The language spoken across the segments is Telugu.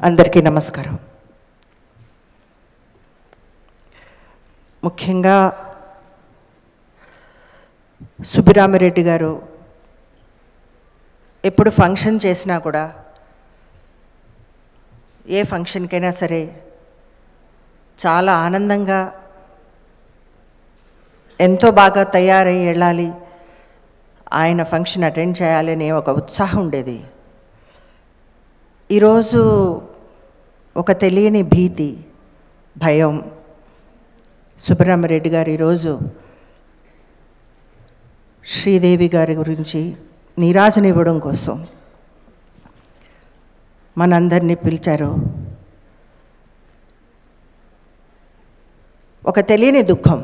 అందరికీ నమస్కారం ముఖ్యంగా సుబ్బిరామిరెడ్డి గారు ఎప్పుడు ఫంక్షన్ చేసినా కూడా ఏ ఫంక్షన్కైనా సరే చాలా ఆనందంగా ఎంతో బాగా తయారై వెళ్ళాలి ఆయన ఫంక్షన్ అటెండ్ చేయాలి అనే ఒక ఉత్సాహం ఉండేది ఈరోజు ఒక తెలియని భీతి భయం సుబ్రహ్మరెడ్డి గారు ఈరోజు శ్రీదేవి గారి గురించి నీరాజనివ్వడం కోసం మనందరినీ పిలిచారు ఒక తెలియని దుఃఖం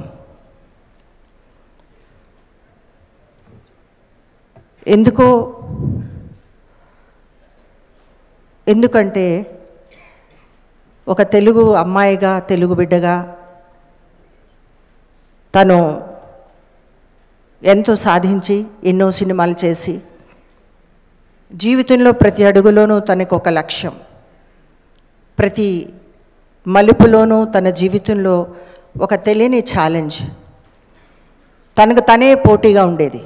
ఎందుకో ఎందుకంటే ఒక తెలుగు అమ్మాయిగా తెలుగు బిడ్డగా తను ఎంతో సాధించి ఎన్నో సినిమాలు చేసి జీవితంలో ప్రతి అడుగులోనూ తనకు ఒక లక్ష్యం ప్రతి మలుపులోనూ తన జీవితంలో ఒక తెలియని ఛాలెంజ్ తనకు తనే పోటీగా ఉండేది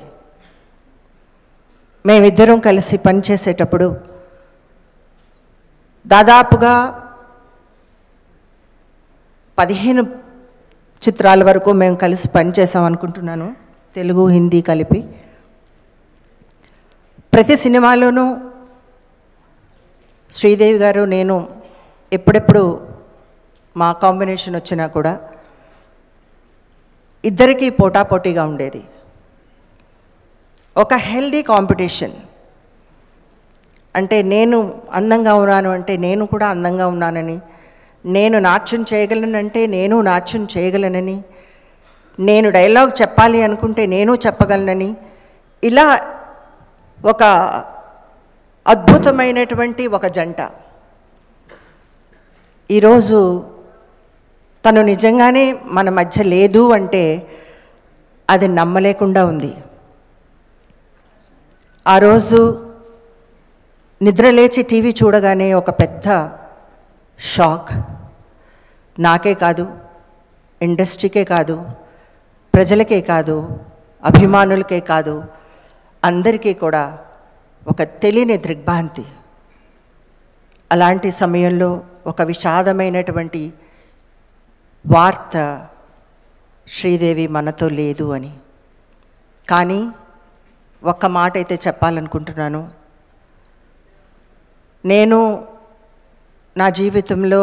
మేమిద్దరం కలిసి పనిచేసేటప్పుడు దాదాపుగా పదిహేను చిత్రాల వరకు మేము కలిసి పనిచేసాం అనుకుంటున్నాను తెలుగు హిందీ కలిపి ప్రతి సినిమాలోనూ శ్రీదేవి గారు నేను ఎప్పుడెప్పుడు మా కాంబినేషన్ వచ్చినా కూడా ఇద్దరికీ పోటాపోటీగా ఉండేది ఒక హెల్దీ కాంపిటీషన్ అంటే నేను అందంగా ఉన్నాను అంటే నేను కూడా అందంగా ఉన్నానని నేను నాట్యం చేయగలనంటే నేను నాట్యం చేయగలనని నేను డైలాగ్ చెప్పాలి అనుకుంటే నేను చెప్పగలనని ఇలా ఒక అద్భుతమైనటువంటి ఒక జంట ఈరోజు తను నిజంగానే మన మధ్య లేదు అంటే అది నమ్మలేకుండా ఉంది ఆ రోజు నిద్రలేచి టీవీ చూడగానే ఒక పెద్ద షాక్ నాకే కాదు ఇండస్ట్రీకే కాదు ప్రజలకే కాదు అభిమానులకే కాదు అందరికీ కూడా ఒక తెలియని దిగ్భ్రాంతి అలాంటి సమయంలో ఒక విషాదమైనటువంటి వార్త శ్రీదేవి మనతో లేదు అని కానీ ఒక్క మాట అయితే చెప్పాలనుకుంటున్నాను నేను నా జీవితంలో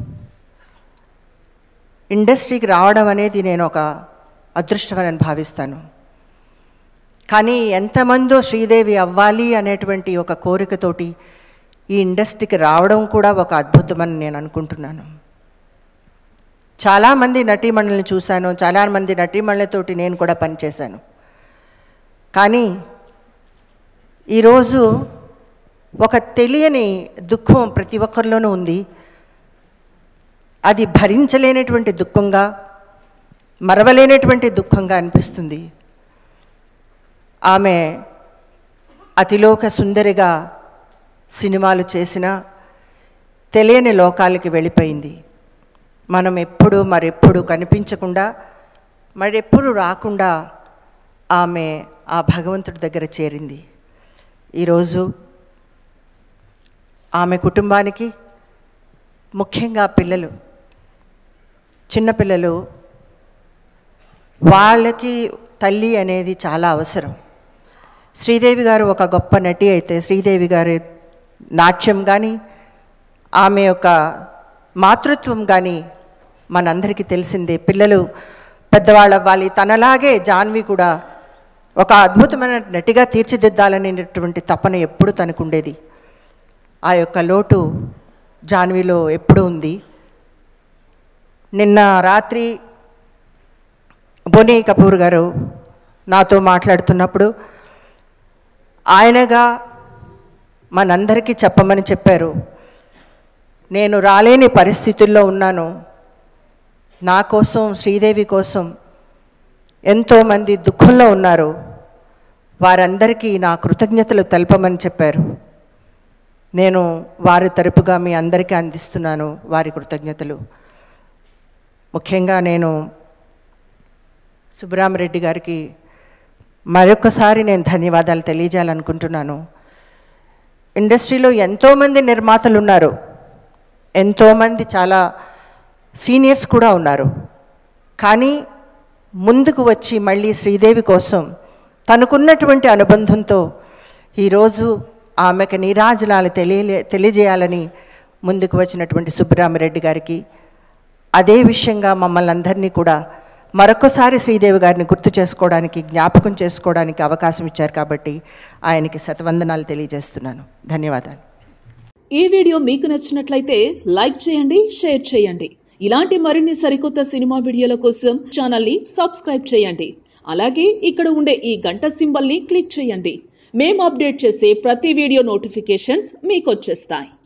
ఇండస్ట్రీకి రావడం అనేది నేను ఒక అదృష్టమని భావిస్తాను కానీ ఎంతమందో శ్రీదేవి అవ్వాలి అనేటువంటి ఒక కోరికతోటి ఈ ఇండస్ట్రీకి రావడం కూడా ఒక అద్భుతమని నేను అనుకుంటున్నాను చాలామంది నటీమణులను చూశాను చాలామంది నటీమణులతోటి నేను కూడా పనిచేశాను కానీ ఈరోజు ఒక తెలియని దుఃఖం ప్రతి ఒక్కరిలోనూ ఉంది అది భరించలేనటువంటి దుఃఖంగా మరవలేనటువంటి దుఃఖంగా అనిపిస్తుంది ఆమె అతిలోక సుందరిగా సినిమాలు చేసిన తెలియని లోకాలకి వెళ్ళిపోయింది మనం ఎప్పుడు మరెప్పుడు కనిపించకుండా మరెప్పుడు రాకుండా ఆమె ఆ భగవంతుడి దగ్గర చేరింది ఈరోజు ఆమె కుటుంబానికి ముఖ్యంగా పిల్లలు చిన్నపిల్లలు వాళ్ళకి తల్లి అనేది చాలా అవసరం శ్రీదేవి గారు ఒక గొప్ప నటి అయితే శ్రీదేవి గారి నాట్యం కానీ ఆమె యొక్క మాతృత్వం కానీ మనందరికీ తెలిసిందే పిల్లలు పెద్దవాళ్ళు అవ్వాలి తనలాగే జాన్వి కూడా ఒక అద్భుతమైన నటిగా తీర్చిదిద్దాలనేటువంటి తపన ఎప్పుడు తనకుండేది ఆ యొక్క లోటు జాన్విలో ఎప్పుడు ఉంది నిన్న రాత్రి బోనీ కపూర్ గారు నాతో మాట్లాడుతున్నప్పుడు ఆయనగా మనందరికీ చెప్పమని చెప్పారు నేను రాలేని పరిస్థితుల్లో ఉన్నాను నా కోసం శ్రీదేవి కోసం ఎంతోమంది దుఃఖంలో ఉన్నారు వారందరికీ నా కృతజ్ఞతలు తెలపమని చెప్పారు నేను వారి తరపుగా మీ అందరికీ అందిస్తున్నాను వారి కృతజ్ఞతలు ముఖ్యంగా నేను సుబ్బరామరెడ్డి గారికి మరొకసారి నేను ధన్యవాదాలు తెలియజేయాలనుకుంటున్నాను ఇండస్ట్రీలో ఎంతోమంది నిర్మాతలు ఉన్నారు ఎంతోమంది చాలా సీనియర్స్ కూడా ఉన్నారు కానీ ముందుకు వచ్చి మళ్ళీ శ్రీదేవి కోసం తనకున్నటువంటి అనుబంధంతో ఈరోజు ఆమెకు నీరాజనాలు తెలియ తెలియజేయాలని ముందుకు వచ్చినటువంటి సుబ్బరామరెడ్డి గారికి అదే విషయంగా మమ్మల్ని అందరినీ కూడా మరొకసారి శ్రీదేవి గారిని గుర్తు చేసుకోవడానికి జ్ఞాపకం చేసుకోవడానికి అవకాశం ఇచ్చారు కాబట్టి ఆయనకి శతవందనాలు తెలియజేస్తున్నాను ధన్యవాదాలు ఈ వీడియో మీకు నచ్చినట్లయితే లైక్ చేయండి షేర్ చేయండి ఇలాంటి మరిన్ని సరికొత్త సినిమా వీడియోల కోసం ఛానల్ని సబ్స్క్రైబ్ చేయండి అలాగే ఇక్కడ ఉండే ఈ గంట సింబల్ని క్లిక్ చేయండి మేము అప్డేట్ చేసే ప్రతి వీడియో నోటిఫికేషన్స్ మీకు వచ్చేస్తాయి